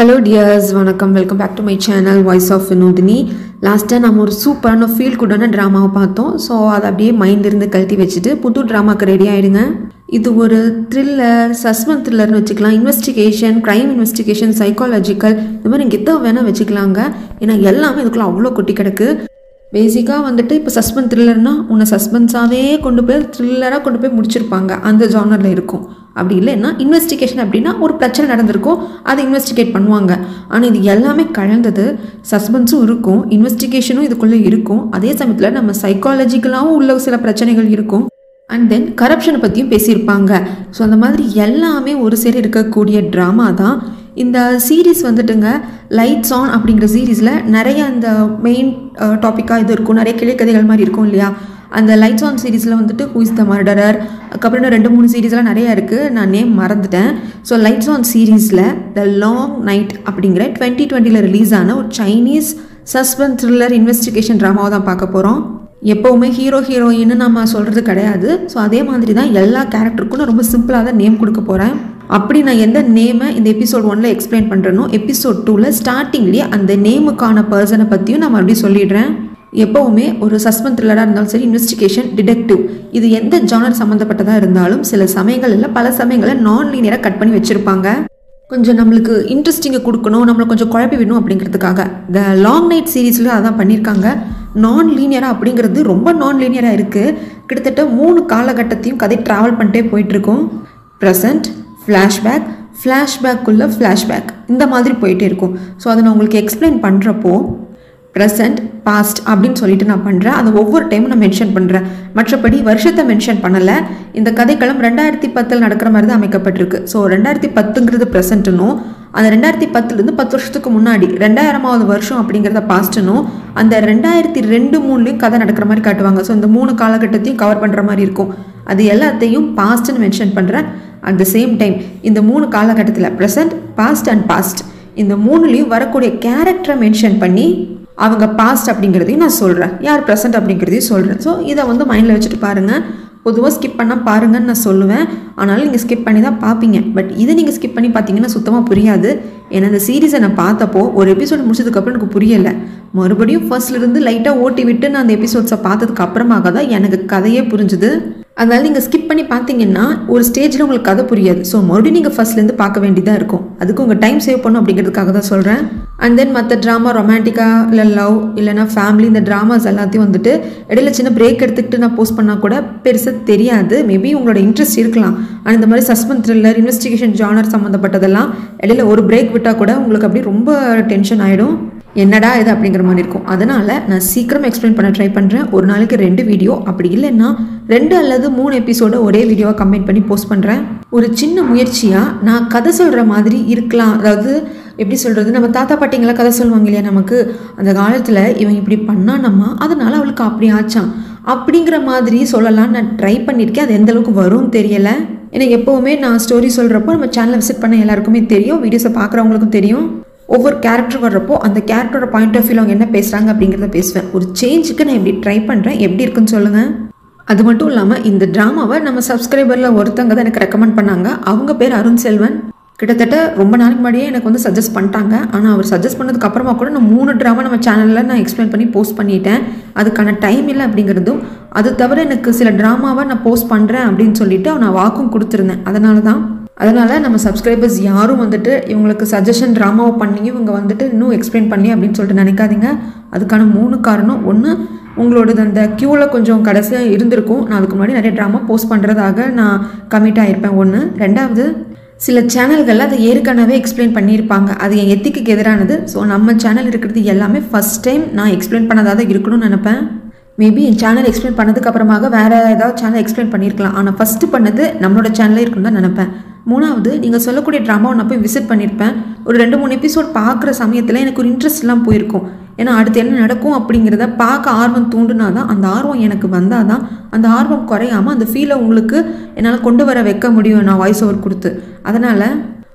hello dears வணக்கம் welcome back to my channel voice of Vinodhini லாஸ்ட்டாக நம்ம ஒரு சூப்பரான ஃபீல் குடான ட்ராமாவை பார்த்தோம் ஸோ அதை அப்படியே மைண்ட்லேருந்து கழட்டி வச்சுட்டு புது ட்ராமாக்கு ரெடி ஆகிடுங்க இது ஒரு த்ரில்லர் சஸ்பென்ஸ் த்ரில்லர்னு வச்சுக்கலாம் இன்வெஸ்டிகேஷன் க்ரைம் இன்வெஸ்டிகேஷன் சைக்காலஜிக்கல் இந்த மாதிரி நீங்கள் எதை வேணால் வச்சுக்கலாங்க ஏன்னா எல்லாமே இதுக்குள்ளே அவ்வளோ கொட்டி கிடக்கு பேசிக்காக வந்துட்டு இப்போ சஸ்பென்ஸ் த்ரில்லர்னால் உன்னை சஸ்பென்ஸாகவே கொண்டு போய் த்ரில்லராக கொண்டு போய் முடிச்சிருப்பாங்க அந்த ஜானரில் இருக்கும் அப்படி இல்லைன்னா இன்வெஸ்டிகேஷன் அப்படின்னா ஒரு பிரச்சனை நடந்திருக்கும் அதை இன்வெஸ்டிகேட் பண்ணுவாங்க ஆனால் இது எல்லாமே கலந்தது சஸ்பென்ஸும் இருக்கும் இன்வெஸ்டிகேஷனும் இதுக்குள்ளே இருக்கும் அதே சமயத்தில் நம்ம சைக்காலஜிக்கலாகவும் உள்ள சில பிரச்சனைகள் இருக்கும் அண்ட் தென் கரப்ஷனை பற்றியும் பேசியிருப்பாங்க ஸோ அந்த மாதிரி எல்லாமே ஒரு சேர இருக்கக்கூடிய ட்ராமா தான் இந்த சீரீஸ் வந்துட்டுங்க லைட்ஸ் ஆன் அப்படிங்கிற சீரீஸில் நிறைய அந்த மெயின் டாப்பிக்காக இது இருக்கும் நிறைய கிளைக்கதைகள் மாதிரி இருக்கும் இல்லையா அந்த லைட்ஸ் ஆன் சீரீஸில் வந்துட்டு ஹூ இஸ் த மர்டரர் அதுக்கப்புறம் இன்னும் ரெண்டு மூணு சீரீஸ்லாம் நிறையா இருக்குது நான் நேம் மறந்துட்டேன் ஸோ லைட்ஸ் ஆன் சீரீஸில் த லாங் நைட் அப்படிங்கிற டுவெண்ட்டி டுவெண்ட்டியில் ரிலீஸ் ஆன ஒரு சைனீஸ் சஸ்பென்ஸ் த்ரில்லர் இன்வெஸ்டிகேஷன் ட்ராமாவை தான் பார்க்க போகிறோம் எப்போவுமே ஹீரோ ஹீரோயின்னு நம்ம சொல்கிறது கிடையாது ஸோ அதே மாதிரி தான் எல்லா கேரக்டருக்கும் நான் ரொம்ப சிம்பிளாக தான் நேம் கொடுக்க போகிறேன் அப்படி நான் எந்த நேமை இந்த எபிசோட் ஒனில் எக்ஸ்பிளைன் பண்ணுறேனோ எபிசோட் டூவில் ஸ்டார்டிங்லேயே அந்த நேமுக்கான பர்சனை பற்றியும் நான் மறுபடியும் சொல்லிடுறேன் எப்போவுமே ஒரு சஸ்பென்ஸ் த்ரில்லராக இருந்தாலும் சரி இன்வெஸ்டிகேஷன் டிடெக்டிவ் இது எந்த ஜானர் சம்மந்தப்பட்டதாக இருந்தாலும் சில சமயங்களில் பல சமயங்களில் நான் லீனியராக கட் பண்ணி வச்சுருப்பாங்க கொஞ்சம் நம்மளுக்கு இன்ட்ரெஸ்டிங்கை கொடுக்கணும் நம்மளை கொஞ்சம் குழப்பி விடணும் அப்படிங்கிறதுக்காக த லாங் நைட் சீரீஸில் அதான் பண்ணியிருக்காங்க நான் லீனியராக அப்படிங்கிறது ரொம்ப நான் லீனியராக இருக்குது கிட்டத்தட்ட மூணு காலகட்டத்தையும் கதை ட்ராவல் பண்ணிட்டே போயிட்டுருக்கோம் ப்ரெசண்ட் ஃப்ளாஷ்பேக் ஃப்ளாஷ்பேக்குள்ளே ஃப்ளாஷ்பேக் இந்த மாதிரி போயிட்டே இருக்கும் ஸோ அதை நான் உங்களுக்கு எக்ஸ்பிளைன் பண்ணுறப்போ ப்ரெசண்ட் பாஸ்ட் அப்படின்னு சொல்லிட்டு நான் பண்ணுறேன் அதை ஒவ்வொரு டைமும் நான் மென்ஷன் பண்ணுறேன் மற்றபடி வருஷத்தை மென்ஷன் பண்ணலை இந்த கதைக்களம் ரெண்டாயிரத்தி பத்தில் நடக்கிற மாதிரி தான் அமைக்கப்பட்டிருக்கு ஸோ ரெண்டாயிரத்தி பத்துங்கிறது ப்ரெசண்ட்டுனும் அந்த ரெண்டாயிரத்தி பத்துலேருந்து பத்து வருஷத்துக்கு முன்னாடி ரெண்டாயிரமாவது வருஷம் அப்படிங்கிறத பாஸ்ட்டுனும் அந்த ரெண்டாயிரத்தி ரெண்டு மூணுலேயும் கதை நடக்கிற மாதிரி காட்டுவாங்க ஸோ இந்த மூணு காலகட்டத்தையும் கவர் பண்ணுற மாதிரி இருக்கும் அது எல்லாத்தையும் பாஸ்ட்னு மென்ஷன் பண்ணுறேன் அட் த சேம் டைம் இந்த மூணு காலகட்டத்தில் ப்ரெசண்ட் பாஸ்ட் அண்ட் பாஸ்ட் இந்த மூணுலேயும் வரக்கூடிய கேரக்டரை மென்ஷன் பண்ணி அவங்க பாஸ்ட் அப்படிங்கிறதையும் நான் சொல்கிறேன் யார் ப்ரெசன்ட் அப்படிங்கிறதையும் சொல்கிறேன் ஸோ இதை வந்து மைண்டில் வச்சுட்டு பாருங்கள் பொதுவாக ஸ்கிப் பண்ணால் பாருங்கன்னு நான் சொல்லுவேன் ஆனாலும் நீங்கள் ஸ்கிப் பண்ணி தான் பார்ப்பீங்க பட் இதை நீங்கள் ஸ்கிப் பண்ணி பார்த்தீங்கன்னா சுத்தமாக புரியாது ஏன்னா இந்த சீரீஸை நான் பார்த்தப்போ ஒரு எபிசோட் முடிச்சதுக்கப்புறம் எனக்கு புரியலை மறுபடியும் ஃபர்ஸ்ட்லேருந்து லைட்டாக ஓட்டி விட்டு நான் அந்த எபிசோட்ஸை பார்த்ததுக்கு அப்புறமாக தான் எனக்கு கதையே புரிஞ்சுது அதனால நீங்கள் ஸ்கிப் பண்ணி பார்த்தீங்கன்னா ஒரு ஸ்டேஜில் உங்களுக்கு கதை புரியாது ஸோ மறுபடியும் நீங்கள் ஃபர்ஸ்ட்லேருந்து பார்க்க வேண்டியதாக இருக்கும் அதுக்கு உங்கள் டைம் சேவ் பண்ணும் அப்படிங்கிறதுக்காக தான் சொல்கிறேன் அண்ட் தென் மற்ற ட்ராமா ரொமான்டிக்காக இல்லை லவ் இல்லைனா ஃபேமிலி இந்த ட்ராமாஸ் எல்லாத்தையும் வந்துட்டு இடையில சின்ன பிரேக் எடுத்துக்கிட்டு நான் போஸ்ட் பண்ணால் கூட பெருசாக தெரியாது மேபி உங்களோட இன்ட்ரெஸ்ட் இருக்கலாம் ஆனால் இந்த மாதிரி சஸ்பென்ஸ் த்ரில்லர் இன்வெஸ்டிகேஷன் ஜானர் சம்மந்தப்பட்டதெல்லாம் இடையில ஒரு பிரேக் விட்டால் கூட உங்களுக்கு அப்படியே ரொம்ப டென்ஷன் ஆகிடும் என்னடா இது அப்படிங்கிற மாதிரி இருக்கும் அதனால் நான் சீக்கிரம் எக்ஸ்பிளைன் பண்ண ட்ரை பண்ணுறேன் ஒரு நாளைக்கு ரெண்டு வீடியோ அப்படி இல்லைன்னா ரெண்டு அல்லது மூணு எபிசோட ஒரே வீடியோவாக கம்பைன் பண்ணி போஸ்ட் பண்ணுறேன் ஒரு சின்ன முயற்சியாக நான் கதை சொல்கிற மாதிரி இருக்கலாம் அதாவது எப்படி சொல்கிறது நம்ம தாத்தா பாட்டிங்களாம் கதை சொல்லுவாங்க இல்லையா நமக்கு அந்த காலத்தில் இவன் இப்படி பண்ணானம்மா அதனால் அவளுக்கு அப்படி ஆச்சான் அப்படிங்கிற மாதிரி சொல்லலாம் நான் ட்ரை பண்ணியிருக்கேன் அது எந்த அளவுக்கு வரும்னு தெரியலை ஏன்னா எப்போவுமே நான் ஸ்டோரி சொல்கிறப்போ நம்ம சேனலை விசிட் பண்ண எல்லாருக்குமே தெரியும் வீடியோஸை பார்க்குறவங்களுக்கும் தெரியும் ஒவ்வொரு கேரக்டர் வர்றப்போ அந்த கேரக்டரோட பாயிண்ட் ஆஃப் வியூ அவங்க என்ன பேசுகிறாங்க அப்படிங்கிறத பேசுவேன் ஒரு சேஞ்சுக்கு நான் எப்படி ட்ரை பண்ணுறேன் எப்படி இருக்குன்னு சொல்லுங்கள் அது மட்டும் இல்லாமல் இந்த ட்ராமாவை நம்ம சப்ஸ்கிரைபரில் ஒருத்தங்க தான் எனக்கு ரெக்கமெண்ட் பண்ணாங்க அவங்க பேர் அருண் செல்வன் கிட்டத்தட்ட ரொம்ப நாளைக்கு முன்னாடியே எனக்கு வந்து சஜஸ்ட் பண்ணிட்டாங்க ஆனால் அவர் சஜஸ்ட் பண்ணதுக்கு அப்புறமா கூட நான் மூணு ட்ராமா நம்ம சேனலில் நான் எக்ஸ்பிளைன் பண்ணி போஸ்ட் பண்ணிட்டேன் அதுக்கான டைம் இல்லை அப்படிங்கிறதும் அது தவிர எனக்கு சில ட்ராமாவை நான் போஸ்ட் பண்ணுறேன் அப்படின்னு சொல்லிட்டு நான் வாக்கும் கொடுத்துருந்தேன் அதனால தான் அதனால் நம்ம சப்ஸ்கிரைபர்ஸ் யாரும் வந்துட்டு இவங்களுக்கு சஜஷன் ட்ராமாவை பண்ணி இவங்க வந்துட்டு இன்னும் எக்ஸ்பிளைன் பண்ணி அப்படின்னு சொல்லிட்டு நினைக்காதீங்க அதுக்கான மூணு காரணம் ஒன்று உங்களோடது அந்த க்யூவில் கொஞ்சம் கடைசியாக இருந்திருக்கும் நான் அதுக்கு முன்னாடி நிறைய ட்ராமா போஸ்ட் பண்ணுறதாக நான் கமிட் ஆகிருப்பேன் ஒன்று ரெண்டாவது சில சேனல்களில் அதை ஏற்கனவே எக்ஸ்பிளைன் பண்ணியிருப்பாங்க அது என் எத்திக்கு எதிரானது ஸோ நம்ம சேனல் இருக்கிறது எல்லாமே ஃபஸ்ட் டைம் நான் எக்ஸ்பிளைன் பண்ணதாக தான் இருக்கணும்னு நினப்பேன் மேபி என் சேனல் எக்ஸ்பிளைன் பண்ணதுக்கு அப்புறமாக வேறு ஏதாவது சேனல் எக்ஸ்பிளைன் பண்ணியிருக்கலாம் ஆனால் ஃபஸ்ட்டு பண்ணது நம்மளோட சேனலே இருக்குன்னு தான் நினப்பேன் மூணாவது நீங்கள் சொல்லக்கூடிய ட்ராமாவை நான் போய் விசிட் பண்ணியிருப்பேன் ஒரு ரெண்டு மூணு எபிசோட் பார்க்குற சமயத்தில் எனக்கு ஒரு இன்ட்ரெஸ்ட்லாம் போயிருக்கும் ஏன்னா அடுத்து என்ன நடக்கும் அப்படிங்கிறத பார்க்க ஆர்வம் தூண்டுனா தான் அந்த ஆர்வம் எனக்கு வந்தால் தான் அந்த ஆர்வம் குறையாமல் அந்த ஃபீலை உங்களுக்கு என்னால் கொண்டு வர வைக்க முடியும் நான் வாய்ஸ் ஓவர் கொடுத்து அதனால்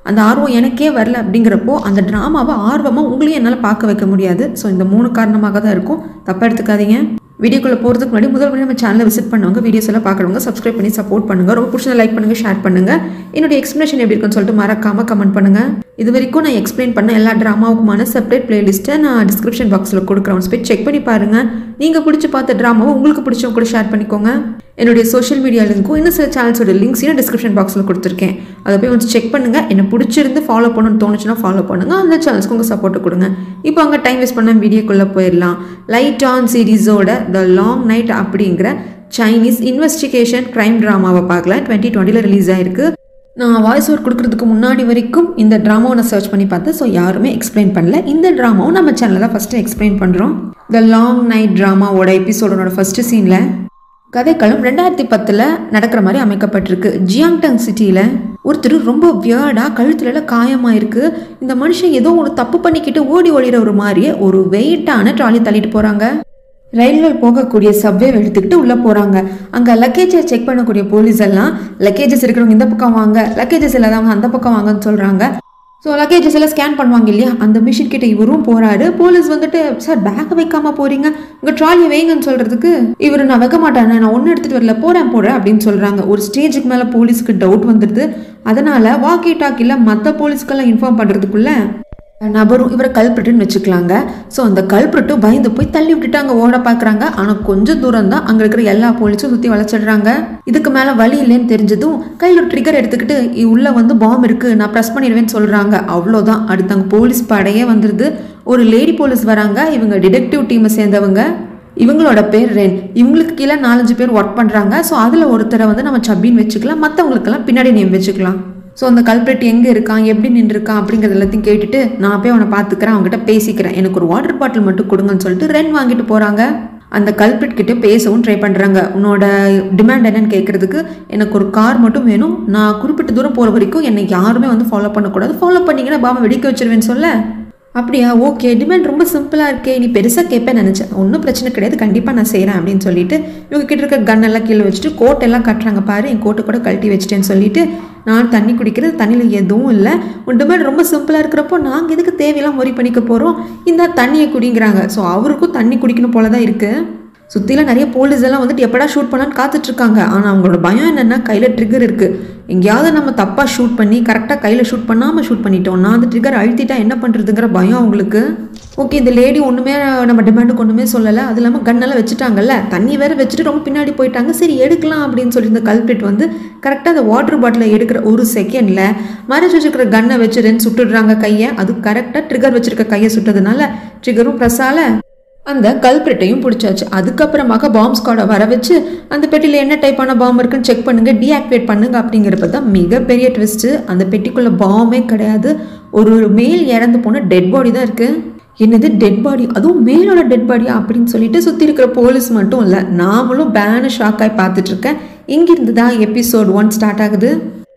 அந்த ஆர்வம் எனக்கே வரல அப்படிங்கிறப்போ அந்த ட்ராமாவை ஆர்வமாக உங்களையும் என்னால் பார்க்க வைக்க முடியாது ஸோ இந்த மூணு காரணமாக தான் இருக்கும் தப்பாக எடுத்துக்காதீங்க வீடியோக்குள்ளே போகிறதுக்கு முன்னாடி முதல் முறை நம்ம சேனலை விசிட் பண்ணவங்க வீடியோஸ் எல்லாம் பார்க்குறவங்க சப்ஸ்கிரைப் பண்ணி சப்போர்ட் பண்ணுங்கள் ரொம்ப பிடிச்சதை லைக் பண்ணுங்கள் ஷேர் பண்ணுங்கள் என்னுடைய எக்ஸ்ப்ளனேஷன் எப்படி இருக்குன்னு சொல்லிட்டு மறக்காமல் கமெண்ட் பண்ணுங்கள் இது வரைக்கும் நான் எக்ஸ்பிளைன் பண்ண எல்லா ட்ராமாவுக்குமான செப்பரேட் பிளேலிஸ்ட்டை நான் டிஸ்கிரிப்ஷன் பாக்ஸில் கொடுக்குறேன் போய் செக் பண்ணி பாருங்கள் நீங்கள் பிடிச்சி பார்த்த ட்ராமாவை உங்களுக்கு பிடிச்சவங்க கூட ஷேர் பண்ணிக்கோங்க என்னுடைய சோஷியல் மீடியா லிங்க்கும் இன்னும் சில சேனல்ஸோட லிங்க்ஸையும் டிஸ்கிரிப்ஷன் பாக்ஸில் கொடுத்துருக்கேன் அதை போய் வந்து செக் பண்ணுங்கள் என்ன பிடிச்சிருந்து ஃபாலோ பண்ணணும்னு தோணுச்சுன்னா ஃபாலோ பண்ணுங்கள் அந்த சேனல்ஸ்க்கு உங்கள் சப்போர்ட் கொடுங்க இப்போ அங்கே டைம் வேஸ்ட் பண்ண வீடியோக்குள்ளே போயிடலாம் லைட் ஆன் சீரீஸோட த லாங் நைட் அப்படிங்கிற சைனீஸ் இன்வெஸ்டிகேஷன் க்ரைம் ட்ராமாவை பார்க்கலாம் டுவெண்ட்டி டுவெண்ட்டியில் ரிலீஸ் ஆயிருக்கு நான் வாய்ஸ் ஓவர் கொடுக்கறதுக்கு முன்னாடி வரைக்கும் இந்த ட்ராமாவை நான் சர்ச் பண்ணி பார்த்தேன் ஸோ யாருமே எக்ஸ்பிளைன் பண்ணல இந்த ட்ராமாவும் நம்ம சேனலில் தான் ஃபஸ்ட்டு எக்ஸ்பிளைன் பண்ணுறோம் த லாங் நைட் ட்ராமாவோட எபிசோடோட ஃபஸ்ட்டு சீனில் கதைக்களம் ரெண்டாயிரத்தி பத்தில் நடக்கிற மாதிரி அமைக்கப்பட்டிருக்கு ஜியாங்டங் சிட்டியில் ஒருத்தர் ரொம்ப வியர்டாக கழுத்துலலாம் காயமாயிருக்கு இந்த மனுஷன் ஏதோ ஒரு தப்பு பண்ணிக்கிட்டு ஓடி ஓடிற ஒரு மாதிரியே ஒரு வெயிட்டான ட்ராலி தள்ளிட்டு போகிறாங்க ரயில்கள் போகக்கூடிய சப்வே எடுத்துக்கிட்டு உள்ளே போகிறாங்க அங்கே லக்கேஜை செக் பண்ணக்கூடிய போலீஸ் எல்லாம் லக்கேஜஸ் இருக்கிறவங்க இந்த பக்கம் வாங்க லக்கேஜஸ் இல்லாதவங்க அந்த பக்கம் வாங்கன்னு சொல்கிறாங்க ஸோ லக்கேஜஸ் எல்லாம் ஸ்கேன் பண்ணுவாங்க இல்லையா அந்த மிஷின் கிட்ட இவரும் போறாரு போலீஸ் வந்துட்டு சார் பேக்கை வைக்காம போறீங்க உங்க ட்ராலியை வைங்கன்னு சொல்றதுக்கு இவர் நான் வைக்க மாட்டேன் நான் ஒன்றும் எடுத்துட்டு வரல போறேன் போறேன் அப்படின்னு சொல்றாங்க ஒரு ஸ்டேஜுக்கு மேலே போலீஸ்க்கு டவுட் வந்துடுது அதனால வாக்கி டாக்கியில் மற்ற போலீஸ்க்கெல்லாம் இன்ஃபார்ம் பண்றதுக்குள்ள நபரும் இவரை கல்பிட்டுன்னு வச்சுக்கலாங்க ஸோ அந்த கல்பிட்டும் பயந்து போய் தள்ளி விட்டுட்டு அங்கே ஓட பார்க்குறாங்க ஆனால் கொஞ்சம் தூரம் தான் அங்கே இருக்கிற எல்லா போலீஸும் சுற்றி வளைச்சிடுறாங்க இதுக்கு மேலே வழி இல்லைன்னு தெரிஞ்சதும் கையில் ஒரு ட்ரிகர் எடுத்துக்கிட்டு உள்ளே வந்து பாம் இருக்குது நான் ப்ரெஸ் பண்ணிடுவேன்னு சொல்கிறாங்க அவ்வளோதான் அடுத்து அங்கே போலீஸ் படையே வந்துடுது ஒரு லேடி போலீஸ் வராங்க இவங்க டிடெக்டிவ் டீமை சேர்ந்தவங்க இவங்களோட பேர் ரென் இவங்களுக்கு கீழே நாலஞ்சு பேர் ஒர்க் பண்ணுறாங்க ஸோ அதில் ஒருத்தரை வந்து நம்ம சப்பின்னு வச்சுக்கலாம் மற்றவங்களுக்கெல்லாம் பின்னாடி நேம் வச்சுக்கலாம் ஸோ அந்த கல்பிரேட் எங்கே இருக்கான் எப்படி நின்றுருக்கான் அப்படிங்கிறது எல்லாத்தையும் கேட்டுட்டு நான் போய் அவனை பார்த்துக்கிறேன் அவங்ககிட்ட பேசிக்கிறேன் எனக்கு ஒரு வாட்டர் பாட்டில் மட்டும் கொடுங்கன்னு சொல்லிட்டு ரென் வாங்கிட்டு போகிறாங்க அந்த கல்பிரேட் கிட்ட பேசவும் ட்ரை பண்ணுறாங்க உன்னோட டிமாண்ட் என்னன்னு கேட்குறதுக்கு எனக்கு ஒரு கார் மட்டும் வேணும் நான் குறிப்பிட்ட தூரம் போகிற வரைக்கும் என்னை யாருமே வந்து ஃபாலோ பண்ணக்கூடாது ஃபாலோ பண்ணிங்கன்னா பாமா வெடிக்க வச்சிருவேன்னு சொல்ல அப்படியா ஓகே டிமாண்ட் ரொம்ப சிம்பிளாக இருக்கே நீ பெருசாக கேட்பேன் நினச்சேன் ஒன்றும் பிரச்சனை கிடையாது கண்டிப்பாக நான் செய்கிறேன் அப்படின்னு சொல்லிட்டு இவங்க கிட்ட இருக்க கன் எல்லாம் கீழே வச்சுட்டு கோட் எல்லாம் கட்டுறாங்க பாரு என் கோட்டை கூட கழட்டி வச்சுட்டேன்னு சொல்லிட்டு நான் தண்ணி குடிக்கிறது தண்ணியில் எதுவும் இல்லை உன் டிமாண்ட் ரொம்ப சிம்பிளாக இருக்கிறப்போ நாங்கள் எதுக்கு தேவையெல்லாம் ஒரி பண்ணிக்க போகிறோம் இந்த தண்ணியை குடிங்கிறாங்க ஸோ அவருக்கும் தண்ணி குடிக்கணும் போல தான் இருக்குது சுற்றிலாம் நிறைய போலீஸ் எல்லாம் வந்துட்டு எப்படா ஷூட் பண்ணலான்னு காத்துட்ருக்காங்க ஆனால் அவங்களோட பயம் என்னென்னா கையில் ட்ரிகர் இருக்குது எங்கேயாவது நம்ம தப்பாக ஷூட் பண்ணி கரெக்டாக கையில் ஷூட் பண்ணாமல் ஷூட் பண்ணிட்டோம் நான் அந்த ட்ரிகர் அழுத்திட்டா என்ன பண்ணுறதுங்கிற பயம் அவங்களுக்கு ஓகே இந்த லேடி ஒன்றுமே நம்ம டிமாண்டுக்கு ஒன்றுமே சொல்லலை அது இல்லாமல் கன்னெல்லாம் வச்சுட்டாங்கல்ல தண்ணி வேறு வச்சுட்டு ரொம்ப பின்னாடி போயிட்டாங்க சரி எடுக்கலாம் அப்படின்னு சொல்லி இந்த கல்பிட் வந்து கரெக்டாக அந்த வாட்டர் பாட்டிலை எடுக்கிற ஒரு செகண்டில் மறைச்சு வச்சுருக்கிற கன்னை வச்சு ரெண்டு சுட்டுடுறாங்க கையை அது கரெக்டாக ட்ரிகர் வச்சுருக்க கையை சுட்டதுனால ட்ரிகரும் ப்ரெஸ்ஸால் அந்த கல்பிரிட்டையும் பிடிச்சாச்சு அதுக்கப்புறமாக பாம் ஸ்குவாடை வர வச்சு அந்த பெட்டியில் என்ன டைப்பான பாம் இருக்குன்னு செக் பண்ணுங்க டீஆக்டிவேட் பண்ணுங்க அப்படிங்கிறப்ப தான் மிகப்பெரிய ட்விஸ்ட்டு அந்த பெட்டிக்குள்ள பாம்பே கிடையாது ஒரு மேல் இறந்து போன டெட் பாடி தான் இருக்குது என்னது டெட் பாடி அதுவும் மேலோட டெட் பாடியா அப்படின்னு சொல்லிட்டு சுற்றி இருக்கிற போலீஸ் மட்டும் இல்லை நாமளும் பேனு ஷாக்காய் பார்த்துட்டு இருக்கேன் இங்கிருந்து தான் எபிசோட் ஒன் ஸ்டார்ட் ஆகுது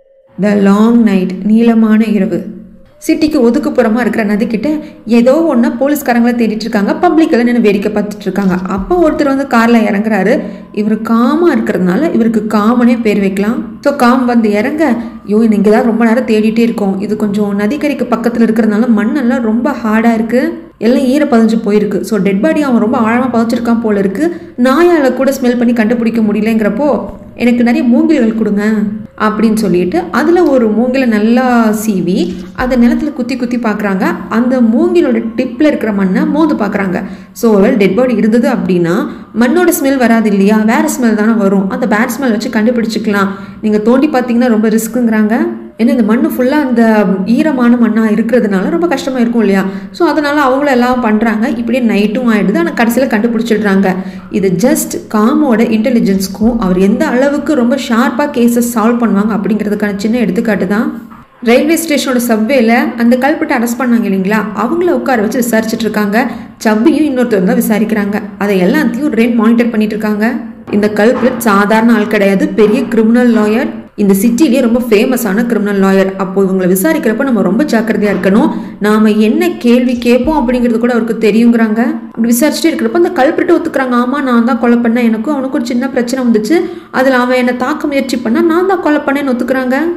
த லாங் நைட் நீளமான இரவு சிட்டிக்கு ஒதுக்குப்புறமா இருக்கிற நதிக்கிட்ட ஏதோ ஒன்று போலீஸ்காரங்களை தேடிட்டு இருக்காங்க பப்ளிக்கில் நின்று வேடிக்கை பார்த்துட்டு இருக்காங்க அப்போ ஒருத்தர் வந்து காரில் இறங்குறாரு இவர் காமாக இருக்கிறதுனால இவருக்கு காமனே பேர் வைக்கலாம் ஸோ காம் வந்து இறங்க ஐயோ இங்கே தான் ரொம்ப நேரம் தேடிட்டே இருக்கோம் இது கொஞ்சம் நதிக்கரைக்கு பக்கத்தில் இருக்கிறதுனால மண்ணெல்லாம் ரொம்ப ஹார்டாக இருக்குது எல்லாம் ஈர பதிஞ்சு போயிருக்கு ஸோ டெட் பாடி அவன் ரொம்ப ஆழமாக பதிச்சிருக்கான் போல இருக்கு நாயால் கூட ஸ்மெல் பண்ணி கண்டுபிடிக்க முடியலங்கிறப்போ எனக்கு நிறைய மூங்கில்கள் கொடுங்க அப்படின்னு சொல்லிட்டு அதில் ஒரு மூங்கிலை நல்லா சீவி அதை நிலத்தில் குத்தி குத்தி பார்க்குறாங்க அந்த மூங்கிலோட டிப்பில் இருக்கிற மண்ணை மோந்து பார்க்குறாங்க ஸோ வெல் டெட் பாடி இருந்தது அப்படின்னா மண்ணோட ஸ்மெல் வராது இல்லையா வேறு ஸ்மெல் தானே வரும் அந்த பேட் ஸ்மெல் வச்சு கண்டுபிடிச்சிக்கலாம் நீங்கள் தோண்டி பார்த்தீங்கன்னா ரொம்ப ரிஸ்க்குங்கிறாங்க ஏன்னா இந்த மண் ஃபுல்லாக அந்த ஈரமான மண்ணாக இருக்கிறதுனால ரொம்ப கஷ்டமாக இருக்கும் இல்லையா ஸோ அதனால் அவங்களும் எல்லாம் பண்ணுறாங்க இப்படியே நைட்டும் ஆகிடுது ஆனால் கடைசியில் கண்டுபிடிச்சிடுறாங்க இது ஜஸ்ட் காமோட இன்டெலிஜென்ஸ்க்கும் அவர் எந்த அளவுக்கு ரொம்ப ஷார்ப்பாக கேசஸ் சால்வ் பண்ணுவாங்க அப்படிங்கிறதுக்கான சின்ன எடுத்துக்காட்டு தான் ரயில்வே ஸ்டேஷனோட சப்வேல அந்த கல்பிட்ட அரெஸ்ட் பண்ணாங்க இல்லைங்களா அவங்கள உட்கார வச்சு விசாரிச்சுட்டு இருக்காங்க சப்பியும் இன்னொருத்தர் தான் விசாரிக்கிறாங்க அதை எல்லாத்தையும் ரெயின் மானிட்டர் பண்ணிட்டு இருக்காங்க இந்த கல்பிரட் சாதாரண ஆள் கிடையாது பெரிய கிரிமினல் லாயர் இந்த சிட்டிலேயே ரொம்ப ஃபேமஸான கிரிமினல் லாயர் அப்போ இவங்களை விசாரிக்கிறப்ப நம்ம ரொம்ப ஜாக்கிரதையாக இருக்கணும் நாம் என்ன கேள்வி கேட்போம் அப்படிங்கிறது கூட அவருக்கு தெரியுங்கிறாங்க அப்படி விசாரிச்சுட்டே இருக்கிறப்ப அந்த கல்பிரிட்டு ஒத்துக்கிறாங்க ஆமாம் நான் தான் கொலை பண்ணேன் எனக்கும் அவனுக்கு ஒரு சின்ன பிரச்சனை வந்துச்சு அதில் அவன் என்னை தாக்க முயற்சி பண்ணால் நான் தான் கொலை பண்ணேன்னு ஒத்துக்கிறாங்க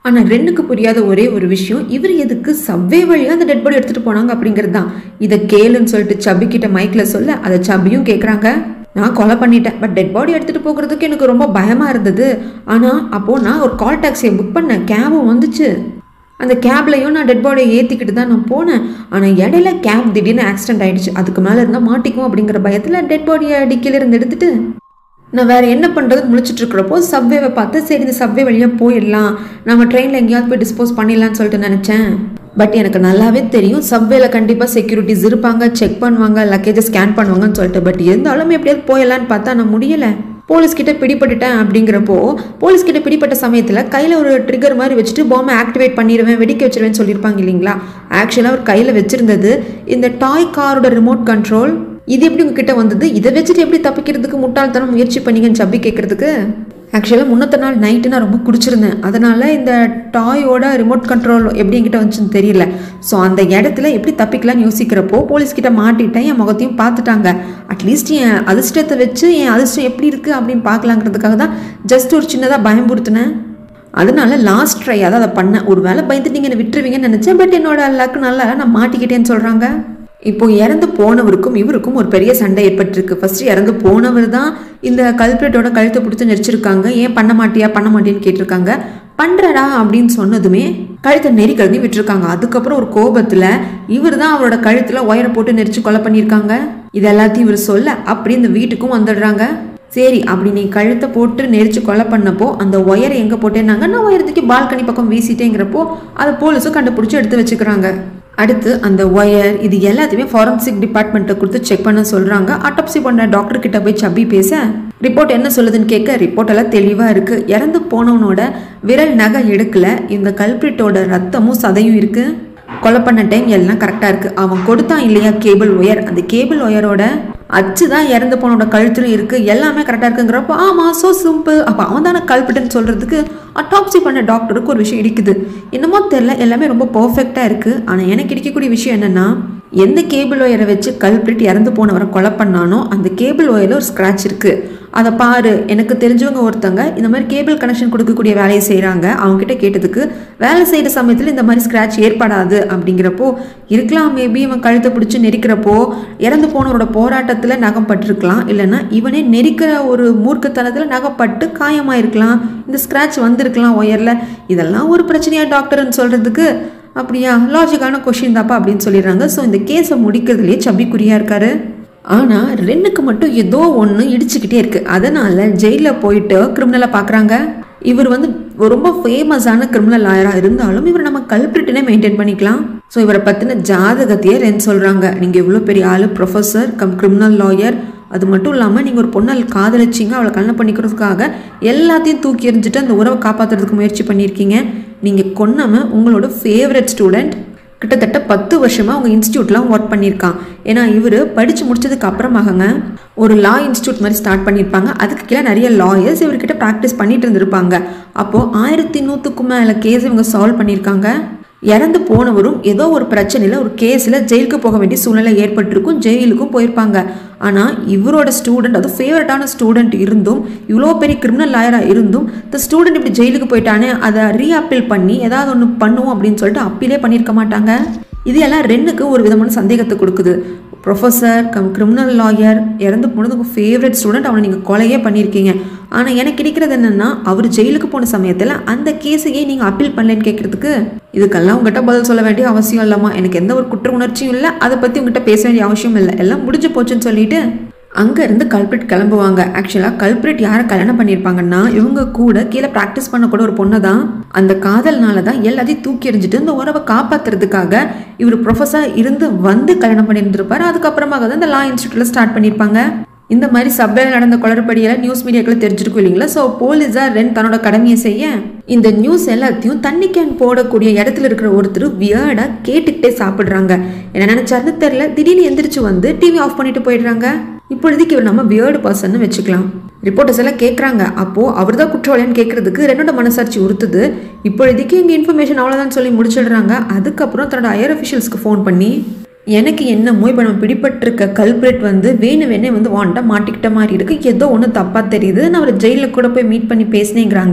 ஆனால் ரெண்டுக்கு புரியாத ஒரே ஒரு விஷயம் இவர் எதுக்கு சவ்வே வழியாக அந்த டெட் பாடி எடுத்துகிட்டு போனாங்க அப்படிங்கிறது தான் இதை கேளுன்னு சொல்லிட்டு சபி கிட்ட மைக்கில் சொல்ல அதை சபியும் கேட்குறாங்க நான் கொலை பண்ணிட்டேன் பட் டெட் பாடி எடுத்துகிட்டு போகிறதுக்கு எனக்கு ரொம்ப பயமாக இருந்தது ஆனால் அப்போது நான் ஒரு கால் டாக்ஸியை புக் பண்ணேன் கேபும் வந்துச்சு அந்த கேப்லையும் நான் டெட் பாடியை ஏற்றிக்கிட்டு தான் நான் போனேன் ஆனால் இடையில கேப் திடீர்னு ஆக்சிடென்ட் ஆயிடுச்சு அதுக்கு மேலே இருந்தால் மாட்டிக்கும் அப்படிங்கிற பயத்தில் டெட் பாடியை டிக்கில இருந்து எடுத்துட்டு நான் வேறு என்ன பண்ணுறது முழிச்சிட்டு இருக்கிறப்போ சப்வேவை பார்த்து சரி இந்த சப்வே வழியாக போயிடலாம் நம்ம ட்ரெயினில் எங்கேயாவது போய் டிஸ்போஸ் பண்ணிடலாம்னு சொல்லிட்டு நினச்சேன் பட் எனக்கு நல்லாவே தெரியும் சப்வேல கண்டிப்பாக செக்யூரிட்டிஸ் இருப்பாங்க செக் பண்ணுவாங்க லக்கேஜை ஸ்கேன் பண்ணுவாங்கன்னு சொல்லிட்டு பட் இருந்தாலும் எப்படியாவது போயிடலான்னு பார்த்தா நான் முடியலை போலீஸ் கிட்ட பிடிபட்டுட்டேன் அப்படிங்கிறப்போ போலீஸ் கிட்ட பிடிப்பட்ட சமயத்தில் கையில் ஒரு ட்ரிகர் மாதிரி வச்சுட்டு பாம்பை ஆக்டிவேட் பண்ணிடுவேன் வெடிக்க வச்சிருவேன்னு சொல்லியிருப்பாங்க இல்லைங்களா ஆக்சுவலாக அவர் கையில் வச்சிருந்தது இந்த டாய் காரோட ரிமோட் கண்ட்ரோல் இது எப்படி உங்ககிட்ட வந்தது இதை வச்சுட்டு எப்படி தப்பிக்கிறதுக்கு முட்டாள்தனம் முயற்சி பண்ணீங்கன்னு சப்பி கேட்கறதுக்கு ஆக்சுவலாக முன்னத்த நாள் நைட்டு நான் ரொம்ப குடிச்சிருந்தேன் அதனால் இந்த டாயோட ரிமோட் கண்ட்ரோல் எப்படி என்கிட்ட வந்துச்சுன்னு தெரியல ஸோ அந்த இடத்துல எப்படி தப்பிக்கலாம்னு யோசிக்கிறப்போ போலீஸ்கிட்ட மாட்டிட்டேன் என் முகத்தையும் பார்த்துட்டாங்க அட்லீஸ்ட் என் அதிர்ஷ்டத்தை வச்சு என் அதிர்ஷ்டம் எப்படி இருக்குது அப்படின்னு பார்க்கலாங்கிறதுக்காக தான் ஜஸ்ட் ஒரு சின்னதாக பயம்படுத்தினேன் அதனால லாஸ்ட் ட்ரை அதான் அதை பண்ணேன் ஒரு வேளை பயந்துட்டு நீங்கள் விட்டுருவீங்கன்னு நினச்சேன் பட் என்னோட லக்குனால நான் மாட்டிக்கிட்டேன்னு சொல்கிறாங்க இப்போ இறந்து போனவருக்கும் இவருக்கும் ஒரு பெரிய சண்டை ஏற்பட்டிருக்கு ஃபர்ஸ்ட் இறந்து போனவர் தான் இந்த கல்பிரேட்டோட கழுத்தை பிடிச்சி நெரிச்சிருக்காங்க ஏன் பண்ண மாட்டியா பண்ண மாட்டியான்னு கேட்டிருக்காங்க பண்றடா அப்படின்னு சொன்னதுமே கழுத்தை நெறி கழுதி விட்டுருக்காங்க அதுக்கப்புறம் ஒரு கோபத்துல இவர் தான் அவரோட கழுத்துல ஒயரை போட்டு நெரிச்சு கொலை பண்ணியிருக்காங்க இது எல்லாத்தையும் இவர் சொல்ல அப்படி இந்த வீட்டுக்கும் வந்துடுறாங்க சரி அப்படி நீ கழுத்தை போட்டு நெரிச்சு கொலை பண்ணப்போ அந்த ஒயரை எங்கே போட்டேன்னாங்க நான் ஒயர் தூக்கி பால்கனி பக்கம் வீசிட்டேங்கிறப்போ அதை போலீஸும் கண்டுபிடிச்சி எடுத்து வச்சுக்கிறாங்க அடுத்து அந்த ஒயர் இது எல்லாத்தையுமே ஃபாரன்சிக் டிபார்ட்மெண்ட்டை கொடுத்து செக் பண்ண சொல்கிறாங்க அட்டாப்சி பண்ண டாக்டர் கிட்ட போய் சப்பி பேச ரிப்போர்ட் என்ன சொல்லுதுன்னு கேட்க ரிப்போர்ட் எல்லாம் தெளிவாக இருக்குது இறந்து போனவனோட விரல் நகை எடுக்கல இந்த கல்பிரிட்டோட ரத்தமும் சதையும் இருக்குது கொலை பண்ண டைம் எல்லாம் கரெக்டாக இருக்குது அவன் கொடுத்தான் இல்லையா கேபிள் ஒயர் அந்த கேபிள் ஒயரோட அச்சு தான் இறந்து போனோட கழுத்துல இருக்குது எல்லாமே கரெக்டாக இருக்குங்கிறப்போ ஆமாம் ஸோ சிம்பிள் அப்போ அவன் தானே கல்பிட்டுன்னு சொல்கிறதுக்கு அட்டாப்சி பண்ண டாக்டருக்கு ஒரு விஷயம் இடிக்குது என்னமோ தெரில எல்லாமே ரொம்ப பர்ஃபெக்டாக இருக்குது ஆனால் எனக்கு இடிக்கக்கூடிய விஷயம் என்னென்னா எந்த கேபிள் ஒயரை வச்சு கல்பிரிட் இறந்து போனவரை கொலை பண்ணானோ அந்த கேபிள் ஒயரில் ஒரு ஸ்க்ராட்ச் இருக்குது அதை பாரு எனக்கு தெரிஞ்சவங்க ஒருத்தங்க இந்த மாதிரி கேபிள் கனெக்ஷன் கொடுக்கக்கூடிய வேலையை செய்கிறாங்க அவங்ககிட்ட கேட்டதுக்கு வேலை செய்கிற சமயத்தில் இந்த மாதிரி ஸ்க்ராட்ச் ஏற்படாது அப்படிங்கிறப்போ இருக்கலாம் மேபி இவன் கழுத்தை பிடிச்சி நெரிக்கிறப்போ இறந்து போனவரோட போராட்டத்தில் நகம் பட்டிருக்கலாம் இல்லைன்னா இவனே நெரிக்கிற ஒரு மூர்க்கத்தனத்தில் நகைப்பட்டு காயமாயிருக்கலாம் இந்த ஸ்க்ராட்ச் வந்திருக்கலாம் ஒயரில் இதெல்லாம் ஒரு பிரச்சனையா டாக்டர்னு சொல்கிறதுக்கு அப்படியா லாஜிக்கான கொஷின் தாப்பா அப்படின்னு சொல்லிடுறாங்க ஸோ இந்த கேஸை முடிக்கிறதுலேயே சபிக்குரியாக இருக்காரு ஆனால் ரெண்டுக்கு மட்டும் ஏதோ ஒன்று இடிச்சுக்கிட்டே இருக்கு அதனால ஜெயிலில் போயிட்டு கிரிமினலை பார்க்குறாங்க இவர் வந்து ரொம்ப ஃபேமஸான கிரிமினல் லாயராக இருந்தாலும் இவர் நம்ம கல்பிரிட்டனே மெயின்டைன் பண்ணிக்கலாம் ஸோ இவரை பற்றின ஜாதகத்தையே ரெண்டு சொல்கிறாங்க நீங்கள் இவ்வளோ பெரிய ஆள் ப்ரொஃபஸர் கம் கிரிமினல் லாயர் அது மட்டும் இல்லாமல் நீங்கள் ஒரு பொண்ணை காதலிச்சிங்க அவளை கல்யாணம் பண்ணிக்கிறதுக்காக எல்லாத்தையும் தூக்கி எறிஞ்சிட்டு அந்த உறவை காப்பாற்றுறதுக்கு முயற்சி பண்ணியிருக்கீங்க நீங்கள் கொன்னவன் உங்களோட ஃபேவரட் ஸ்டூடெண்ட் கிட்டத்தட்ட பத்து வருஷமாக அவங்க இன்ஸ்டியூட்லாம் ஒர்க் பண்ணியிருக்கான் ஏன்னா இவர் படித்து முடிச்சதுக்கு அப்புறமாகங்க ஒரு லா இன்ஸ்டியூட் மாதிரி ஸ்டார்ட் பண்ணியிருப்பாங்க அதுக்கு கீழே நிறைய லாயர்ஸ் இவர்கிட்ட ப்ராக்டிஸ் பண்ணிட்டு இருந்திருப்பாங்க அப்போது ஆயிரத்தி நூற்றுக்கும் மேலே கேஸ் இவங்க சால்வ் பண்ணியிருக்காங்க இறந்து போனவரும் ஏதோ ஒரு பிரச்சனையில் ஒரு கேஸில் ஜெயிலுக்கு போக வேண்டிய சூழ்நிலை ஏற்பட்டிருக்கும் ஜெயிலுக்கும் போயிருப்பாங்க ஆனால் இவரோட ஸ்டூடெண்ட் அது ஃபேவரட்டான ஸ்டூடெண்ட் இருந்தும் இவ்வளோ பெரிய கிரிமினல் லாயராக இருந்தும் இந்த ஸ்டூடெண்ட் இப்படி ஜெயிலுக்கு போயிட்டானே அதை ரீஅப்பீல் பண்ணி ஏதாவது ஒன்று பண்ணுவோம் அப்படின்னு சொல்லிட்டு அப்பீலே பண்ணியிருக்க மாட்டாங்க இது எல்லாம் ரெண்டுக்கு ஒரு விதமான சந்தேகத்தை கொடுக்குது ப்ரொஃபஸர் கம் கிரிமினல் லாயர் இறந்து போனது உங்கள் ஃபேவரட் ஸ்டூடெண்ட் அவனை நீங்கள் கொலையே பண்ணியிருக்கீங்க ஆனால் எனக்கு கிடைக்கிறது என்னென்னா அவர் ஜெயிலுக்கு போன சமயத்தில் அந்த கேஸையே நீங்கள் அப்பீல் பண்ணலன்னு கேட்குறதுக்கு இதுக்கெல்லாம் உங்ககிட்ட பதில் சொல்ல வேண்டிய அவசியம் இல்லாமா எனக்கு எந்த ஒரு குற்ற உணர்ச்சியும் இல்லை அதை பற்றி உங்ககிட்ட பேச வேண்டிய அவசியம் இல்லை எல்லாம் முடிஞ்சு போச்சுன்னு சொல்லிட்டு அங்கேருந்து கல்பிரிட் கிளம்புவாங்க ஆக்சுவலாக கல்பிரிட் யாரை கல்யாணம் பண்ணியிருப்பாங்கன்னா இவங்க கூட கீழே ப்ராக்டிஸ் பண்ணக்கூட ஒரு பொண்ணு தான் அந்த காதல்னால தான் எல்லாத்தையும் தூக்கி எறிஞ்சிட்டு இந்த உறவை காப்பாத்துறதுக்காக இவர் ப்ரொஃபஸர் இருந்து வந்து கல்யாணம் பண்ணியிருந்திருப்பாரு அதுக்கப்புறமாக தான் இந்த லா இன்ஸ்டியூட்டில் ஸ்டார்ட் பண்ணியிருப்பாங்க இந்த மாதிரி சப்வேல நடந்த குளறுபடியெல்லாம் நியூஸ் மீடியாக்கள் தெரிஞ்சிருக்கும் இல்லைங்களா ஸோ போலீஸார் ரென் தன்னோட கடமையை செய்ய இந்த நியூஸ் எல்லாத்தையும் தண்ணி கேன் போடக்கூடிய இடத்துல இருக்கிற ஒருத்தர் வியர்டாக கேட்டுக்கிட்டே சாப்பிட்றாங்க என்ன நினைச்சாருன்னு தெரியல திடீர்னு எந்திரிச்சு வந்து டிவி ஆஃப் பண்ணிட்டு போயிடுறாங்க இப்பொழுதுக்கு இவர் நம்ம வியர்டு பர்சன் வச்சுக்கலாம் ரிப்போர்ட்டர்ஸ் எல்லாம் கேட்குறாங்க அப்போது அவர் தான் குற்றவாளின்னு கேட்குறதுக்கு ரெண்டோட மனசாட்சி உறுத்துது இப்பொழுதுக்கு எங்கள் இன்ஃபர்மேஷன் அவ்வளோதான் சொல்லி முடிச்சிடுறாங்க அதுக்கப்புறம் தன்னோட ஹையர் அஃபிஷியல்ஸ்க்கு ஃபோன் பண்ணி எனக்கு என்னமோ இப்போ நம்ம பிடிபட்டிருக்க கல்பிரேட் வந்து வேணு வேணே வந்து வாண்டா மாட்டிக்கிட்ட மாதிரி இருக்கு ஏதோ ஒன்று தப்பாக தெரியுது நான் அவர் ஜெயிலில் கூட போய் மீட் பண்ணி பேசினேங்கிறாங்க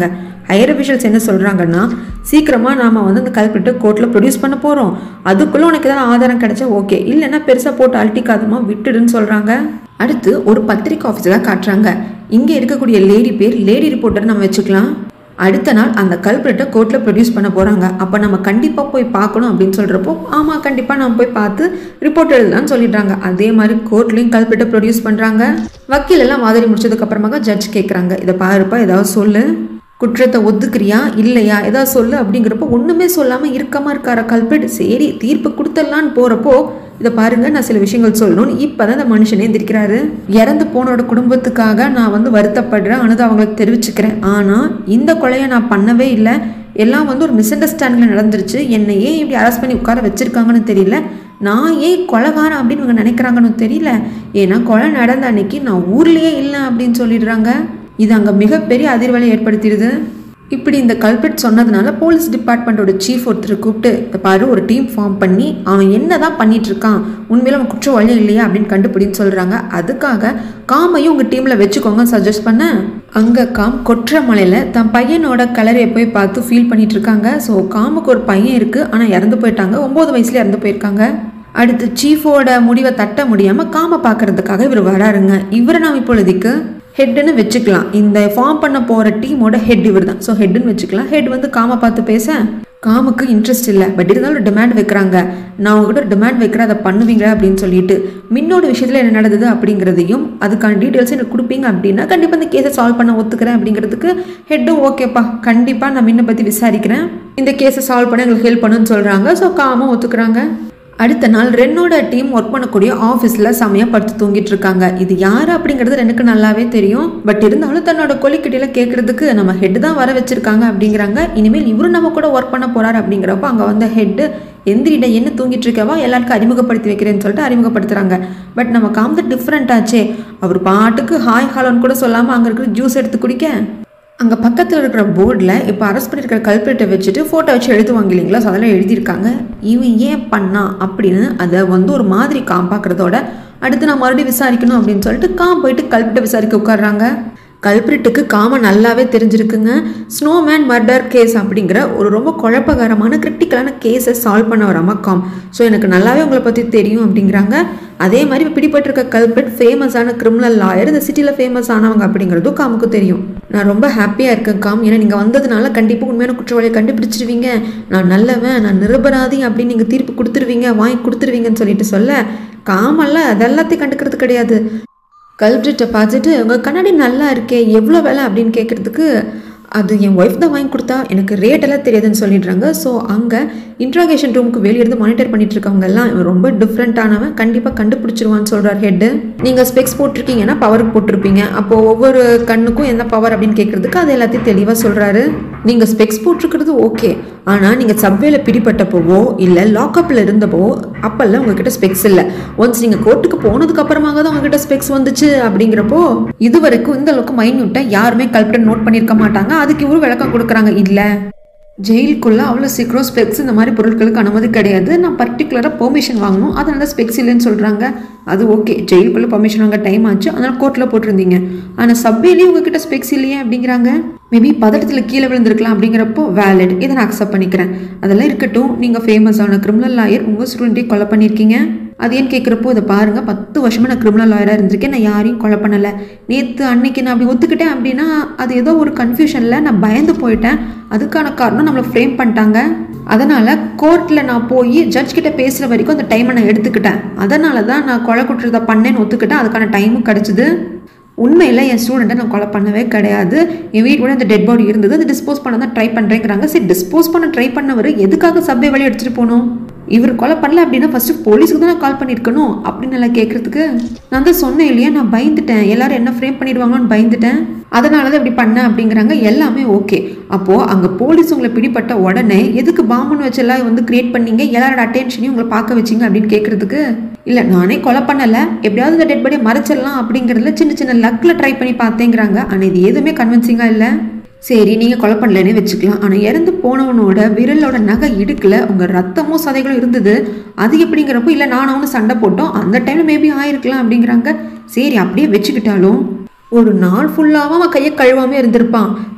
ஹையர் அஃபிஷியல்ஸ் என்ன சொல்கிறாங்கன்னா சீக்கிரமாக நாம் வந்து அந்த கல்பிரிட்டை கோர்ட்டில் ப்ரொடியூஸ் பண்ண போகிறோம் அதுக்குள்ளே உனக்கு ஏதாவது ஆதாரம் கிடைச்சா ஓகே இல்லைன்னா பெருசாக போட்டு அழட்டிக்காதமா விட்டுடுன்னு சொல்கிறாங்க அடுத்து ஒரு பத்திரிக்கை ஆஃபீஸராக காட்டுறாங்க இங்கே இருக்கக்கூடிய லேடி பேர் லேடி ரிப்போர்ட்டர் நம்ம வச்சுக்கலாம் அடுத்த நாள் அந்த கல்பிரிட்டை கோர்ட்டில் ப்ரொடியூஸ் பண்ண போகிறாங்க அப்போ நம்ம கண்டிப்பாக போய் பார்க்கணும் அப்படின்னு சொல்கிறப்போ ஆமாம் கண்டிப்பாக நம்ம போய் பார்த்து ரிப்போர்ட் எழுதலாம்னு சொல்லிடுறாங்க அதே மாதிரி கோர்ட்லேயும் கல்பிரிட்டை ப்ரொடியூஸ் பண்ணுறாங்க வக்கீல் எல்லாம் வாதிரி முடிச்சதுக்கப்புறமாக ஜட்ஜ் கேட்குறாங்க இதை பாருப்பா ஏதாவது சொல்லு குற்றத்தை ஒத்துக்கிறியா இல்லையா ஏதாவது சொல்லு அப்படிங்கிறப்போ ஒன்றுமே சொல்லாமல் இருக்கமா இருக்கார கல்பிரிட் சரி தீர்ப்பு கொடுத்துடலான்னு போகிறப்போ இதை பாருங்க நான் சில விஷயங்கள் சொல்லணும்னு இப்போ தான் இந்த மனுஷனே எந்திரிக்கிறாரு இறந்து போனோட குடும்பத்துக்காக நான் வந்து வருத்தப்படுறேன் அனுது அவங்களுக்கு தெரிவிச்சுக்கிறேன் ஆனால் இந்த கொலையை நான் பண்ணவே இல்லை எல்லாம் வந்து ஒரு மிஸ் அண்டர்ஸ்டாண்டிங்கில் நடந்துருச்சு என்னை ஏன் இப்படி அரெஸ்ட் பண்ணி உட்கார வச்சிருக்காங்கன்னு தெரியல நான் ஏன் கொலைகாரன் அப்படின்னு இவங்க நினைக்கிறாங்கன்னு தெரியல ஏன்னா கொலை நடந்த அன்னைக்கு நான் ஊர்லேயே இல்லை அப்படின்னு சொல்லிடுறாங்க இது அங்கே மிகப்பெரிய அதிர்வலை ஏற்படுத்திடுது இப்படி இந்த கல்பிரிட் சொன்னதுனால போலீஸ் டிபார்ட்மெண்ட்டோட சீஃப் ஒருத்தர் கூப்பிட்டு இந்த பாரு ஒரு டீம் ஃபார்ம் பண்ணி அவன் என்ன தான் பண்ணிட்டு இருக்கான் உண்மையில அவன் குற்றவாளியா இல்லையா அப்படின்னு கண்டுபிடின்னு சொல்றாங்க அதுக்காக காமையும் உங்க டீம்ல வச்சுக்கோங்க சஜஸ்ட் பண்ண அங்க காம் கொற்றமலையில தன் பையனோட கலரையை போய் பார்த்து ஃபீல் பண்ணிட்டு இருக்காங்க ஸோ காமுக்கு ஒரு பையன் இருக்கு ஆனா இறந்து போயிட்டாங்க ஒன்பது வயசுல இறந்து போயிருக்காங்க அடுத்து சீஃபோட முடிவை தட்ட முடியாம காம பார்க்கறதுக்காக இவர் வராருங்க இவரை நாம் இப்பொழுதைக்கு ஹெட்டுன்னு வச்சுக்கலாம் இந்த ஃபார்ம் பண்ண போகிற டீமோட ஹெட் இவர் தான் ஸோ ஹெட்டுன்னு வச்சுக்கலாம் ஹெட் வந்து காம பார்த்து பேச காமுக்கு இன்ட்ரெஸ்ட் இல்லை பட் இருந்தாலும் ஒரு டிமாண்ட் வைக்கிறாங்க நான் உங்ககிட்ட ஒரு டிமாண்ட் வைக்கிறேன் அதை பண்ணுவீங்க அப்படின்னு சொல்லிட்டு மின்னோட விஷயத்தில் என்ன நடந்தது அப்படிங்கிறதையும் அதுக்கான டீட்டெயில்ஸ் எனக்கு கொடுப்பீங்க அப்படின்னா கண்டிப்பாக இந்த கேஸை சால்வ் பண்ண ஒத்துக்கிறேன் அப்படிங்கிறதுக்கு ஹெட்டும் ஓகேப்பா கண்டிப்பாக நான் மின்னை பற்றி விசாரிக்கிறேன் இந்த கேஸை சால்வ் பண்ண எங்களுக்கு ஹெல்ப் பண்ணுன்னு சொல்கிறாங்க ஸோ காமும் ஒத்துக்கிறாங்க அடுத்த நாள் ரென்னோட டீம் ஒர்க் பண்ணக்கூடிய ஆஃபீஸில் செமையாக படுத்து தூங்கிட்டு இருக்காங்க இது யார் அப்படிங்கிறது எனக்கு நல்லாவே தெரியும் பட் இருந்தாலும் தன்னோட கொலிக்கிட்டியில் கேட்குறதுக்கு நம்ம ஹெட் தான் வர வச்சிருக்காங்க அப்படிங்கிறாங்க இனிமேல் இவரும் நம்ம கூட ஒர்க் பண்ண போறாரு அப்படிங்கிறப்ப அங்கே வந்த ஹெட்டு எந்திரிட என்ன தூங்கிட்டு இருக்கவா எல்லாருக்கும் அறிமுகப்படுத்தி வைக்கிறேன்னு சொல்லிட்டு அறிமுகப்படுத்துறாங்க பட் நம்ம காமத்து டிஃப்ரெண்ட் ஆச்சே அவர் பாட்டுக்கு ஹாய் ஹாலோன்னு கூட சொல்லாமல் அங்கே இருக்கிற ஜூஸ் எடுத்து குடிக்க அங்கே பக்கத்தில் இருக்கிற போர்டில் இப்போ அரெஸ்ட் பண்ணியிருக்கிற கல்பிரிட்டை வச்சுட்டு ஃபோட்டோ வச்சு எழுதுவாங்க இல்லைங்களா ஸோ அதெல்லாம் எழுதியிருக்காங்க இவன் ஏன் பண்ணான் அப்படின்னு அதை வந்து ஒரு மாதிரி காம்பாக்குறதோட அடுத்து நான் மறுபடியும் விசாரிக்கணும் அப்படின்னு சொல்லிட்டு காம் போயிட்டு கல்பிரிட்டை விசாரிக்க உட்காடுறாங்க கல்பிரிட்டுக்கு காம நல்லாவே தெரிஞ்சிருக்குங்க ஸ்னோமேன் மர்டர் கேஸ் அப்படிங்கிற ஒரு ரொம்ப குழப்பகரமான கிரிட்டிக்கலான கேஸை சால்வ் பண்ண வராம காம் ஸோ எனக்கு நல்லாவே உங்களை பற்றி தெரியும் அப்படிங்கிறாங்க அதே மாதிரி இப்போ பிடிபட்டிருக்க கல்பிரிட் ஃபேமஸான கிரிமினல் லாயர் இந்த சிட்டியில் ஃபேமஸ் ஆனவங்க அப்படிங்கிறதும் காமுக்கு தெரியும் நான் ரொம்ப ஹாப்பியாக இருக்கேன் காம் ஏன்னா நீங்கள் வந்ததுனால கண்டிப்பாக உண்மையான குற்றவாளியை கண்டுபிடிச்சிருவீங்க நான் நல்லவன் நான் நிரபராதி அப்படின்னு நீங்கள் தீர்ப்பு கொடுத்துருவீங்க வாங்கி கொடுத்துருவீங்கன்னு சொல்லிட்டு சொல்ல காமல்ல அதெல்லாத்தையும் கண்டுக்கிறது கிடையாது கல்பிரிட்டை பார்த்துட்டு உங்கள் கண்ணாடி நல்லா இருக்கே எவ்வளோ விலை அப்படின்னு கேட்குறதுக்கு அது என் ஒய்ஃப் தான் வாங்கி கொடுத்தா எனக்கு ரேட் எல்லாம் தெரியாதுன்னு சொல்லிடுறாங்க ஸோ அங்கே இன்ட்ராகேஷன் ரூமுக்கு வெளியே இருந்து மானிட்டர் பண்ணிட்டு இருக்கவங்க எல்லாம் இவன் ரொம்ப டிஃப்ரெண்ட்டானவன் கண்டிப்பாக கண்டுபிடிச்சிருவான்னு சொல்கிறார் ஹெட்டு நீங்கள் ஸ்பெக்ஸ் போட்டிருக்கீங்கன்னா பவருக்கு போட்டிருப்பீங்க அப்போ ஒவ்வொரு கண்ணுக்கும் என்ன பவர் அப்படின்னு கேட்குறதுக்கு அது எல்லாத்தையும் தெளிவாக சொல்கிறாரு நீங்கள் ஸ்பெக்ஸ் போட்டிருக்கிறது ஓகே ஆனால் நீங்கள் சப்வேல பிடிப்பட்டப்போவோ இல்லை லாக்அப்பில் இருந்தப்போ அப்போல்லாம் உங்ககிட்ட ஸ்பெக்ஸ் இல்லை ஒன்ஸ் நீங்கள் கோர்ட்டுக்கு போனதுக்கு அப்புறமாக தான் உங்ககிட்ட ஸ்பெக்ஸ் வந்துச்சு அப்படிங்கிறப்போ இது வரைக்கும் இந்த அளவுக்கு மைன்யூட்டாக யாருமே கல்பிடன் நோட் பண்ணியிருக்க மாட்டாங்க அதுக்கு இவரும் விளக்கம் கொடுக்குறாங்க இல்லை ஜெயிலுக்குள்ளே அவ்வளோ சீக்கிரம் ஸ்பெக்ஸ் இந்த மாதிரி பொருட்களுக்கு அனுமதி கிடையாது நான் பர்டிகுலராக பெர்மிஷன் வாங்கணும் அதனால ஸ்பெக்ஸ் இல்லைன்னு சொல்கிறாங்க அது ஓகே ஜெயிலுக்குள்ளே பர்மிஷன் வாங்க டைம் ஆச்சு அதனால் கோர்ட்டில் போட்டிருந்தீங்க ஆனால் சப்வேலேயும் உங்ககிட்ட ஸ்பெக்ஸ் இல்லையே அப்படிங்கிறாங்க மேபி பதட்டத்தில் கீழே விழுந்திருக்கலாம் அப்படிங்கிறப்போ வேலிட் இதை நான் அக்செப்ட் பண்ணிக்கிறேன் அதெல்லாம் இருக்கட்டும் நீங்கள் ஃபேமஸான கிரிமினல் லாயர் உங்கள் ஸ்டூடெண்ட்டே கொலை பண்ணியிருக்கீங்க அது ஏன்னு கேட்குறப்போ இதை பாருங்க பத்து வருஷமா நான் கிரிமினல் லாயராக இருந்திருக்கேன் நான் யாரையும் கொலை பண்ணலை நேற்று அன்னைக்கு நான் அப்படி ஒத்துக்கிட்டேன் அப்படின்னா அது ஏதோ ஒரு கன்ஃபியூஷனில் நான் பயந்து போயிட்டேன் அதுக்கான காரணம் நம்மளை ஃப்ரேம் பண்ணிட்டாங்க அதனால் கோர்ட்டில் நான் போய் ஜட்ஜ் கிட்ட பேசுகிற வரைக்கும் அந்த டைமை நான் எடுத்துக்கிட்டேன் அதனால தான் நான் கொலை குற்றத்தை பண்ணேன்னு ஒத்துக்கிட்டேன் அதுக்கான டைமும் கிடச்சிது உண்மையில் என் ஸ்டூடெண்ட்டை நான் கொலை பண்ணவே கிடையாது என் வீட்டோட அந்த டெட் பாடி இருந்தது அது டிஸ்போஸ் பண்ண தான் ட்ரை பண்ணுறேங்கிறாங்க சரி டிஸ்போஸ் பண்ண ட்ரை பண்ணவர் எதுக்காக சப்வே வழி எடுத்துகிட்டு போகணும் இவர் கொலை பண்ணல அப்படின்னா ஃபஸ்ட்டு போலீஸுக்கு தான் நான் கால் பண்ணியிருக்கணும் அப்படின்னு எல்லாம் கேட்குறதுக்கு நான் தான் சொன்னேன் இல்லையா நான் பயந்துட்டேன் எல்லாரும் என்ன ஃப்ரேம் பண்ணிடுவாங்களோன்னு பயந்துட்டேன் அதனால தான் இப்படி பண்ணேன் அப்படிங்கிறாங்க எல்லாமே ஓகே அப்போது அங்கே போலீஸ் உங்களை பிடிப்பட்ட உடனே எதுக்கு பாம்புன்னு வச்சு எல்லாம் வந்து கிரியேட் பண்ணீங்க எல்லாரோட அட்டென்ஷனையும் உங்களை பார்க்க வச்சிங்க அப்படின்னு கேட்குறதுக்கு இல்லை நானே கொலை பண்ணலை எப்படியாவது இந்த டெட் பாடியை மறைச்சிடலாம் அப்படிங்கிறதுல சின்ன சின்ன லக்கில் ட்ரை பண்ணி பார்த்தேங்கிறாங்க ஆனால் இது எதுவுமே கன்வின்சிங்காக இல்லை சரி நீங்கள் கொலை பண்ணலன்னே வச்சுக்கலாம் ஆனால் இறந்து போனவனோட விரலோட நகை இடுக்கில் உங்கள் ரத்தமும் சதைகளும் இருந்தது அது எப்படிங்கிறப்போ இல்லை நான் அவனு சண்டை போட்டோம் அந்த டைமில் மேபி ஆயிருக்கலாம் அப்படிங்கிறாங்க சரி அப்படியே வச்சுக்கிட்டாலும் ஒரு நாள் ஃபுல்லாகவும் அவன் கையை கழுவாமல் இருந்திருப்பான்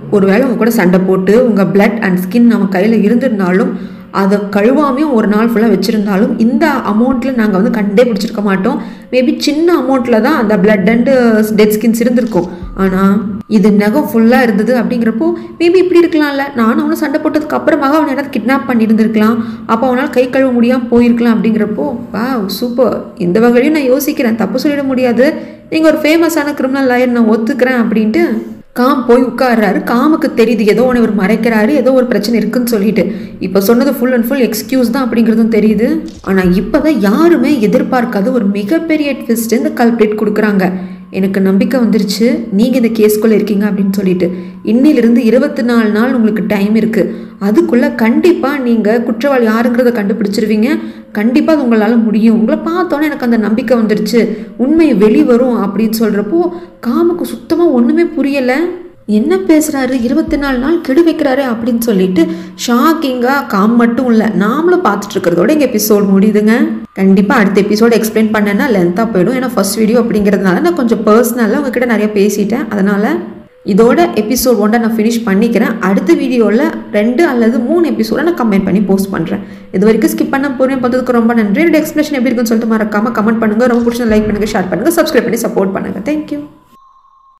ஒருவேளை உங்க கூட சண்டை போட்டு உங்கள் பிளட் அண்ட் ஸ்கின் நம்ம கையில் இருந்திருந்தாலும் அதை கழுவாமையும் ஒரு நாள் ஃபுல்லாக வச்சுருந்தாலும் இந்த அமௌண்ட்டில் நாங்கள் வந்து கண்டே பிடிச்சிருக்க மாட்டோம் மேபி சின்ன அமௌண்ட்டில் தான் அந்த பிளட் அண்டு டெட் ஸ்கின்ஸ் இருந்திருக்கும் ஆனால் இது நகம் ஃபுல்லாக இருந்தது அப்படிங்கிறப்போ மேபி இப்படி இருக்கலாம்ல நானும் அவனும் சண்டை போட்டதுக்கு அப்புறமாக அவனை யாராவது கிட்னாப் பண்ணியிருந்திருக்கலாம் அப்போ அவனால் கை கழுவ முடியாமல் போயிருக்கலாம் அப்படிங்கிறப்போ வா சூப்பர் இந்த வகையிலையும் நான் யோசிக்கிறேன் தப்பு சொல்லிட முடியாது நீங்கள் ஒரு ஃபேமஸான கிரிமினல் லாயர் நான் ஒத்துக்கிறேன் அப்படின்ட்டு காம் போய் உட்கார்றாரு காமுக்கு தெரியுது ஏதோ ஒன்று இவர் மறைக்கிறாரு ஏதோ ஒரு பிரச்சனை இருக்குன்னு சொல்லிட்டு இப்போ சொன்னது ஃபுல் அண்ட் ஃபுல் எக்ஸ்கியூஸ் தான் அப்படிங்கிறதும் தெரியுது ஆனால் இப்போ தான் யாருமே எதிர்பார்க்காத ஒரு மிகப்பெரிய ட்விஸ்ட் இந்த கல்பிரேட் கொடுக்குறாங்க எனக்கு நம்பிக்கை வந்துருச்சு நீங்கள் இந்த கேஸ்குள்ளே இருக்கீங்க அப்படின்னு சொல்லிட்டு இன்னிலிருந்து இருபத்தி நாலு நாள் உங்களுக்கு டைம் இருக்குது அதுக்குள்ளே கண்டிப்பாக நீங்கள் குற்றவாளி யாருங்கிறத கண்டுபிடிச்சிருவீங்க கண்டிப்பாக அது உங்களால் முடியும் உங்களை பார்த்தோன்னே எனக்கு அந்த நம்பிக்கை வந்துருச்சு உண்மை வெளிவரும் அப்படின்னு சொல்கிறப்போ காமுக்கு சுத்தமாக ஒன்றுமே புரியலை என்ன பேசுகிறாரு இருபத்தி நாலு நாள் கெடு வைக்கிறாரு அப்படின்னு சொல்லிட்டு ஷாக்கிங்காக காம் மட்டும் இல்லை நாமளும் பார்த்துட்டு இருக்கிறதோட எங்கள் எபிசோட் முடியுதுங்க கண்டிப்பாக அடுத்த எபிசோடு எக்ஸ்பிளைன் பண்ணேன்னா லென்த்தாக போயிடும் ஏன்னா ஃபர்ஸ்ட் வீடியோ அப்படிங்கிறதுனால நான் கொஞ்சம் பர்சனலாக உங்ககிட்ட நிறைய பேசிட்டேன் அதனால் இதோட எபிசோட் ஒன்றை நான் ஃபினிஷ் பண்ணிக்கிறேன் அடுத்த வீடியோவில் ரெண்டு அல்லது மூணு எபிசோடை நான் கமெண்ட் பண்ணி போஸ்ட் பண்ணுறேன் இது வரைக்கும் ஸ்கிப் பண்ண போகிறேன் பார்த்ததுக்கு ரொம்ப நன்றி என்னோட எக்ஸ்பிளேஷன் எப்படி இருக்குன்னு சொல்லிட்டு மறக்காமல் கமெண்ட் பண்ணுங்கள் ரொம்ப பிடிச்ச லைக் பண்ணுங்கள் ஷேர் பண்ணுங்கள் சப்ஸ்கிரைப் பண்ணி சப்போர்ட் பண்ணுங்கள் தேங்க்யூ